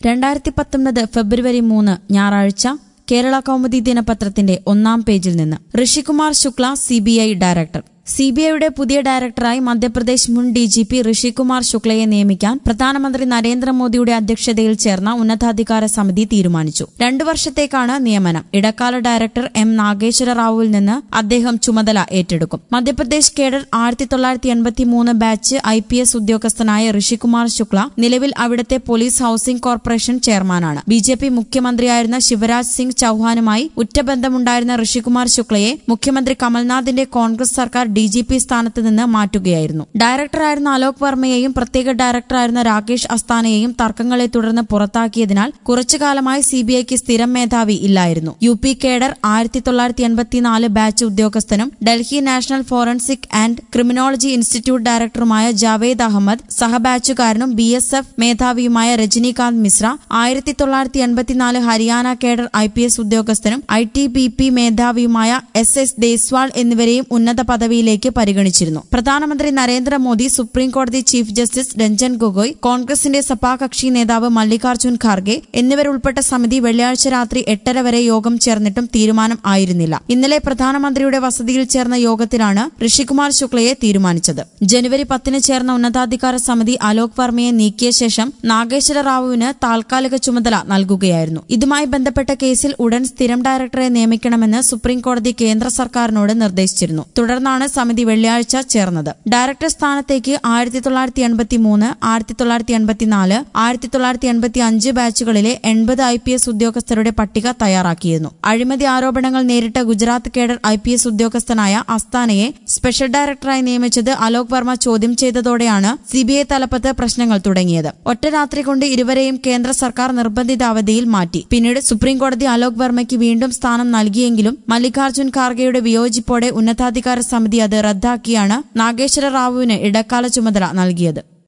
രണ്ടായിരത്തി പത്തൊൻപത് ഫെബ്രുവരി മൂന്ന് ഞായറാഴ്ച കേരള കൗമുദി ദിനപത്രത്തിന്റെ ഒന്നാം പേജിൽ നിന്ന് ഋഷികുമാർ ശുക്ല സിബിഐ ഡയറക്ടർ സിബിഐയുടെ പുതിയ ഡയറക്ടറായി മധ്യപ്രദേശ് മുൻ ഡിജിപി ഋഷികുമാർ ശുക്ലയെ നിയമിക്കാൻ പ്രധാനമന്ത്രി നരേന്ദ്രമോദിയുടെ അധ്യക്ഷതയിൽ ചേർന്ന ഉന്നതാധികാര സമിതി തീരുമാനിച്ചു രണ്ടു വർഷത്തേക്കാണ് നിയമനം ഇടക്കാല ഡയറക്ടർ എം നാഗേശ്വര റാവുവിൽ നിന്ന് അദ്ദേഹം ചുമതല ഏറ്റെടുക്കും മധ്യപ്രദേശ് കേഡർ ആയിരത്തി തൊള്ളായിരത്തി എൺപത്തി മൂന്ന് ബാച്ച് ഐ പി എസ് ഉദ്യോഗസ്ഥനായ ഋഷികുമാർ ശുക്ല നിലവിൽ അവിടുത്തെ പോലീസ് ഹൌസിംഗ് കോർപ്പറേഷൻ ചെയർമാനാണ് ബി ജെ പി മുഖ്യമന്ത്രിയായിരുന്ന ശിവരാജ് സിംഗ് ചൌഹാനുമായി ഉറ്റബന്ധമുണ്ടായിരുന്ന ഋഷികുമാർ ശുക്ലയെ മുഖ്യമന്ത്രി കമൽനാഥിന്റെ കോൺഗ്രസ് സർക്കാർ ഡി ജി പി സ്ഥാനത്ത് നിന്ന് മാറ്റുകയായിരുന്നു ഡയറക്ടറായിരുന്ന അലോക് വർമ്മയെയും പ്രത്യേക ഡയറക്ടറായിരുന്ന രാകേഷ് അസ്താനയെയും തർക്കങ്ങളെ തുടർന്ന് പുറത്താക്കിയതിനാൽ കുറച്ചുകാലമായി സിബിഐക്ക് സ്ഥിരം മേധാവി ഇല്ലായിരുന്നു യു പി കേഡർ ആയിരത്തി തൊള്ളായിരത്തി എൺപത്തിനാല് ബാച്ച് ഉദ്യോഗസ്ഥനും Delhi national forensic and criminology institute ഡയറക്ടറുമായ ജാവേദ് അഹമ്മദ് സഹബാച്ചുകാരനും ബി എസ് എഫ് മേധാവിയുമായ രജനീകാന്ത് മിശ്ര ആയിരത്തി തൊള്ളായിരത്തി എൺപത്തിനാല് Haryana cadre I P S ഉദ്യോഗസ്ഥനും ഐ ടി ബി പി മേധാവിയുമായ എസ് എസ് ദേസ്വാൾ എന്നിവരെയും ഉന്നത പദവിയിലേക്ക് പരിഗണിച്ചിരുന്നു പ്രധാനമന്ത്രി നരേന്ദ്രമോദി സുപ്രീം കോടതി ചീഫ് ജസ്റ്റിസ് രഞ്ജൻ ഗൊഗോയ് കോൺഗ്രസിന്റെ സഭാകക്ഷി നേതാവ് മല്ലികാർജ്ജുൻ ഖാർഗെ എന്നിവരുൾപ്പെട്ട സമിതി വെള്ളിയാഴ്ച രാത്രി എട്ടര വരെ യോഗം ചേർന്നിട്ടും തീരുമാനം ആയിരുന്നില്ല ഇന്നലെ പ്രധാനമന്ത്രിയുടെ വസതിയിൽ ചേർന്ന യോഗത്തിലാണ് ഋഷികുമാർ ശുക്ലയെ തീരുമാനിച്ചത് ജനുവരി പത്തിന് ചേർന്ന ഉന്നതാധികാര സമിതി അലോക് വർമ്മയെ നീക്കിയ ശേഷം നാഗേശ്വര റാവുവിന് താൽക്കാലിക ചുമതല നൽകുകയായിരുന്നു ഇതുമായി ബന്ധപ്പെട്ട കേസിൽ ഉടൻ സ്ഥിരം ഡയറക്ടറെ നിയമിക്കണമെന്ന് സുപ്രീം കോടതി കേന്ദ്ര സർക്കാരിനോട് നിർദ്ദേശിച്ചിരുന്നു തുടർന്നാണ് സമിതി വെള്ളിയാഴ്ച ചേർന്നത് ഡയറക്ടർ സ്ഥാനത്തേക്ക് ആയിരത്തി തൊള്ളായിരത്തി എൺപത്തി മൂന്ന് ആയിരത്തി തൊള്ളായിരത്തി എൺപത്തിനാല് ആയിരത്തി തൊള്ളായിരത്തി എൺപത്തി അഞ്ച് ബാച്ചുകളിലെ എൺപത് ഐ പി എസ് ഉദ്യോഗസ്ഥരുടെ പട്ടിക തയ്യാറാക്കിയിരുന്നു അഴിമതി ആരോപണങ്ങൾ നേരിട്ട Gujarat cadre I P S ഉദ്യോഗസ്ഥനായ അസ്താനയെ സ്പെഷ്യൽ ഡയറക്ടറായി നിയമിച്ചത് അലോക് വർമ്മ ചോദ്യം ചെയ്തതോടെയാണ് സിബിഐ തലപ്പത്ത് പ്രശ്നങ്ങൾ തുടങ്ങിയത് ഒറ്റ രാത്രി കൊണ്ട് ഇരുവരെയും കേന്ദ്ര സർക്കാർ നിർബന്ധിത അവധിയിൽ മാറ്റി പിന്നീട് സുപ്രീം കോടതി അലോക് വർമ്മയ്ക്ക് വീണ്ടും സ്ഥാനം നൽകിയെങ്കിലും മല്ലികാർജ്ജുൻ ഖാർഗെയുടെ വിയോജിപ്പോടെ ഉന്നതാധികാര സമിതി അത് റദ്ദാക്കിയാണ് നാഗേശ്വര റാവുവിന് ഇടക്കാല ചുമതല നൽകിയത്